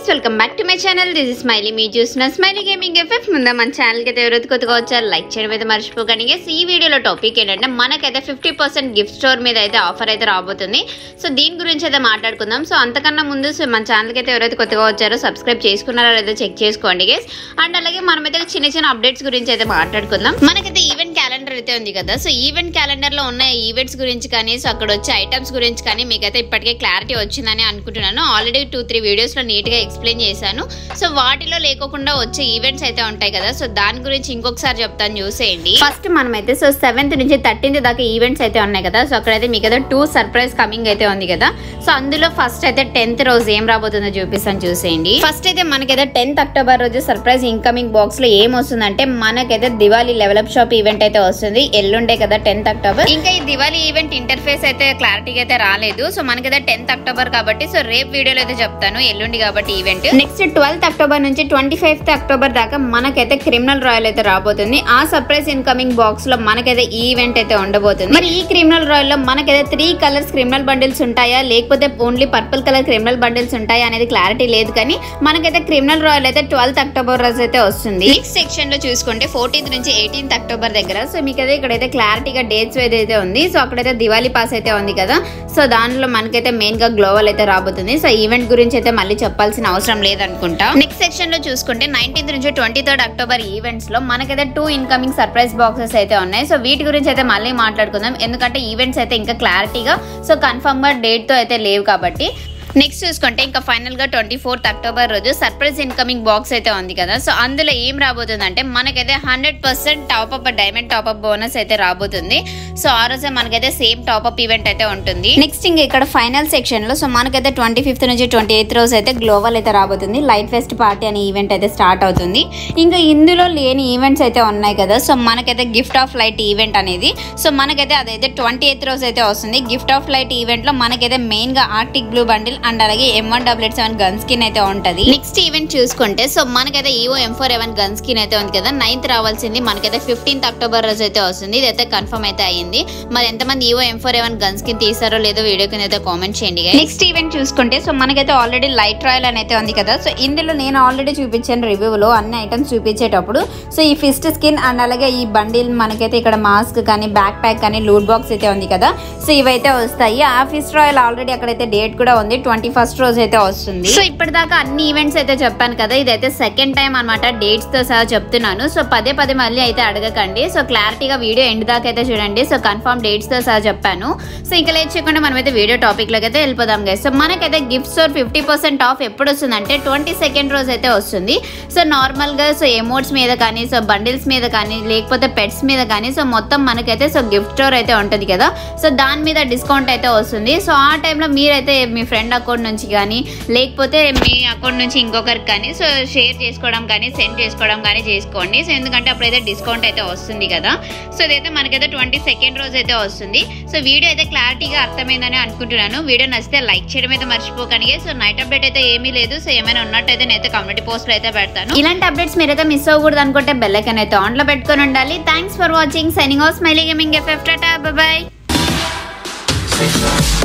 guys welcome back to my channel this is Smiley మీ చూసిన Smiley gaming effect ముందు మన ఛానల్కి అయితే ఎవరైతే కొత్తగా వచ్చారు లైక్ చేయడం అయితే మర్చిపోకండి గైస్ ఈ వీడియోలో టాపిక్ ఏంటంటే మనకైతే ఫిఫ్టీ పర్సెంట్ గిఫ్ట్ స్టోర్ మీద అయితే ఆఫర్ అయితే రాబోతుంది సో దీని గురించి అయితే మాట్లాడుకుందాం సో అంతకన్నా ముందు సో మన ఛానల్కి అయితే ఎవరైతే కొత్తగా వచ్చారో సబ్స్క్రైబ్ చేసుకున్నారో లేదో చెక్ చేసుకోండి గైస్ అండ్ అలాగే మనమైతే చిన్న చిన్న అప్డేట్స్ గురించి అయితే మాట్లాడుకుందాం మనకైతే ఈవెంట్ క్యాలెండర్ అయితే ఉంది కదా సో ఈవెంట్ క్యాలెండర్ లో ఉన్న ఈవెంట్స్ గురించి కానీ సో అక్కడ వచ్చే ఐటమ్స్ గురించి కానీ మీకైతే ఇప్పటికే క్లారిటీ వచ్చిందని అనుకుంటున్నాను ఆల్రెడీ టూ త్రీ వీడియోస్ లో నీట్ గా ఎక్స్ప్లెయిన్ చేశాను సో వాటిలో లేకోకుండా వచ్చే ఈవెంట్స్ అయితే ఉంటాయి కదా సో దాని గురించి ఇంకొకసారి చెప్తాను చూసేయండి ఫస్ట్ మనమైతే సో సెవెంత్ నుంచి థర్టీన్త్ దాకా ఈవెంట్స్ అయితే ఉన్నాయి కదా సో అక్కడైతే మీకు అయితే టూ సర్ప్రైజ్ కమింగ్ అయితే ఉంది కదా సో అందులో ఫస్ట్ అయితే టెన్త్ రోజు ఏం రాబోతుందో చూపిస్తాను చూసేయండి ఫస్ట్ అయితే మనకైతే టెన్త్ అక్టోబర్ రోజు సర్ప్రైజ్ ఇన్కమింగ్ బాక్స్ లో ఏం వస్తుందంటే మనకైతే దివాళీ లెవెలప్ షాప్ ఈవెంట్ అయితే వస్తుంది ఎల్లుండే కదా టెన్త్ అక్టోబర్ ఇంకా ఈ దివాళీ ఈవెంట్ ఇంటర్ఫేస్ అయితే క్లారిటీగా అయితే రాలేదు సో మనకైతే టెన్త్ అక్టోబర్ కాబట్టి సో రేపు వీడియోలో అయితే చెప్తాను ఎల్లుండి కాబట్టి ఈవెంట్ నెక్స్ట్ ట్వెల్త్ అక్టోబర్ నుంచి ట్వంటీ ఫైవ్త్ అక్టోబర్ దాకా మనకైతే క్రిమినల్ రాయల్ అయితే రాబోతుంది ఆ సర్ప్రైజ్ ఇన్కమింగ్ బాక్స్ లో మనకైతే ఈ ఈవెంట్ అయితే ఉండబోతుంది మరి ఈ క్రిమినల్ రాయల్ లో మనకైతే త్రీ కలర్స్ క్రిమినల్ బండిల్స్ ఉంటాయా లేకపోతే only purple colour criminal bundles ఉంటాయా అనేది క్లారిటీ లేదు కానీ మనకైతే క్రిమినల్ రాయల్ అయితే ట్వెల్త్ అక్టోబర్ రోజు అయితే వస్తుంది నెక్స్ట్ సెక్షన్ లో చూసుకుంటే ఫోర్టీన్త్ నుంచి ఎయిటీన్త్ అక్టోబర్ దగ్గర సో మీకు అయితే ఇక్కడైతే క్లారిటీగా డేట్స్ ఏదైతే ఉంది సో అక్కడైతే దివాళీ పాస్ అయితే ఉంది కదా సో దానిలో మనకైతే మెయిన్ గా గ్లోవల్ అయితే రాబోతుంది సో ఈవెంట్ గురించి అయితే మళ్ళీ చెప్పాల్సిన అవసరం లేదనుకుంటా నెక్స్ట్ సెక్షన్ లో చూసుకుంటే నైన్టీన్త్ నుంచి ట్వంటీ థర్డ్ అక్టోబర్ ఈవెంట్స్ లో మనకైతే టూ ఇన్కమింగ్ సర్ప్రైజ్ బాక్సెస్ అయితే ఉన్నాయి సో వీటి గురించి అయితే మళ్ళీ మాట్లాడుకుందాం ఎందుకంటే ఈవెంట్స్ అయితే ఇంకా క్లారిటీగా సో కన్ఫర్మ్ గా డేట్ తో అయితే లేవు కాబట్టి నెక్స్ట్ చూసుకుంటే ఇంకా ఫైనల్ గా ట్వంటీ ఫోర్త్ అక్టోబర్ రోజు సర్ప్రైజ్ ఇన్కమింగ్ బాక్స్ అయితే ఉంది కదా సో అందులో ఏం రాబోతుందంటే మనకైతే hundred percent top up diamond top up bonus అయితే రాబోతుంది సో ఆ రోజే మనకైతే సేమ్ టాప్అప్ ఈవెంట్ అయితే ఉంటుంది నెక్స్ట్ ఇంకా ఇక్కడ ఫైనల్ సెక్షన్ లో సో మనకైతే ట్వంటీ ఫిఫ్త్ నుంచి ట్వంటీ ఎయిత్ రోజు అయితే గ్లోబల్ అయితే రాబోతుంది లైట్ ఫెస్ట్ పార్టీ అనే ఈవెంట్ అయితే స్టార్ట్ అవుతుంది ఇంకా ఇందులో లేని ఈవెంట్స్ అయితే ఉన్నాయి కదా సో మనకైతే గిఫ్ట్ ఆఫ్ లైట్ ఈవెంట్ అనేది సో మనకైతే అదైతే ట్వంటీ ఎయిత్ రోజు అయితే వస్తుంది గిఫ్ట్ ఆఫ్ లైట్ ఈవెంట్ లో మనకైతే మెయిన్ గా ఆర్టిక్ బ్లూ బండిల్ అండ్ అలాగే M one double eight seven gun skin అయితే ఉంటది నెక్స్ట్ ఈవెంట్ చూసుకుంటే సో మనకైతే EVO M four A one gun skin అయితే ఉంది కదా నైన్త్ రావాల్సింది మనకైతే ఫిఫ్టీన్త్ అక్టోబర్ రోజు అయితే వస్తుంది ఇదైతే కన్ఫర్మ్ అయితే అయ్యింది మరి ఎంతమంది EVO M four A one gun skin తీసారో లేదో వీడియో కింద అయితే కామెంట్ చేయండి నెక్స్ట్ ఈవెంట్ చూసుకుంటే సో మనకైతే ఆల్రెడీ లైట్ రాయల్ అని అయితే ఉంది కదా సో ఇందులో నేను ఆల్రెడీ చూపించాను రివ్యూలో అన్ని ఐటమ్స్ చూపించేటప్పుడు సో ఈ ఫిస్ట్ స్కిన్ అండ్ అలాగే ఈ బండిల్ మనకైతే ఇక్కడ మాస్క్ కానీ బ్యాక్ ప్యాక్ కానీ లూట్ బాక్స్ అయితే ఉంది కదా సో ఇవైతే వస్తాయి ఆ ఫిస్ట్ రాయల్ ఆల్రెడీ అక్కడైతే డేట్ కూడా ఉంది ట్వంటీ ఫస్ట్ రోజు అయితే వస్తుంది సో ఇప్పటిదాకా అన్ని ఈవెంట్స్ అయితే చెప్పాను కదా ఇదైతే సెకండ్ టైం అనమాట డేట్స్ తో సహా చెప్తున్నాను సో పదే పదే మళ్ళీ అయితే అడగకండి సో క్లారిటీగా వీడియో ఎండ్ దాకా అయితే చూడండి సో కన్ఫర్మ్ డేట్స్ తో సహా చెప్పాను సో ఇంకా లేట్ చేయకుండా మనమైతే వీడియో టాపిక్ లోకి అయితే వెళ్ళిపోదాం గైస్ సో మనకైతే gift store fifty percent off ఎప్పుడు వస్తుందంటే ట్వంటీ సెకండ్ రోజు అయితే వస్తుంది సో నార్మల్ గా సో ఎమోట్స్ మీద కానీ సో బండిల్స్ మీద కానీ లేకపోతే పెట్స్ మీద కానీ సో మొత్తం మనకైతే సో గిఫ్ట్ స్టోర్ అయితే ఉంటుంది కదా సో దాని మీద డిస్కౌంట్ అయితే వస్తుంది సో ఆ టైంలో మీరైతే మీ ఫ్రెండ్ అకౌంట్ నుంచి కానీ లేకపోతే మీ అకౌంట్ నుంచి ఇంకొకరికి కానీ సో షేర్ చేసుకోవడం కానీ సెండ్ చేసుకోవడం కానీ చేసుకోండి సో ఎందుకంటే అప్పుడైతే డిస్కౌంట్ అయితే వస్తుంది కదా సో ఇదైతే మనకైతే ట్వంటీ సెకండ్ రోజు అయితే వస్తుంది సో వీడియో అయితే క్లారిటీగా అర్థమైందని అనుకుంటున్నాను వీడియో నచ్చితే లైక్ చేయడం అయితే మర్చిపోకండి సో నైట్ అప్డేట్ అయితే ఏమీ లేదు సో ఏమైనా ఉన్నట్టయితే నేనైతే కమ్యూనిటీ పోస్ట్లో అయితే పెడతాను ఇలాంటి అప్డేట్స్ మీరైతే మిస్ అవ్వకూడదు అనుకుంటే బెల్ ఐకన్ అయితే ఆన్లో పెట్టుకొని ఉండాలి thanks for watching signing off Smiley Gaming FF tata bye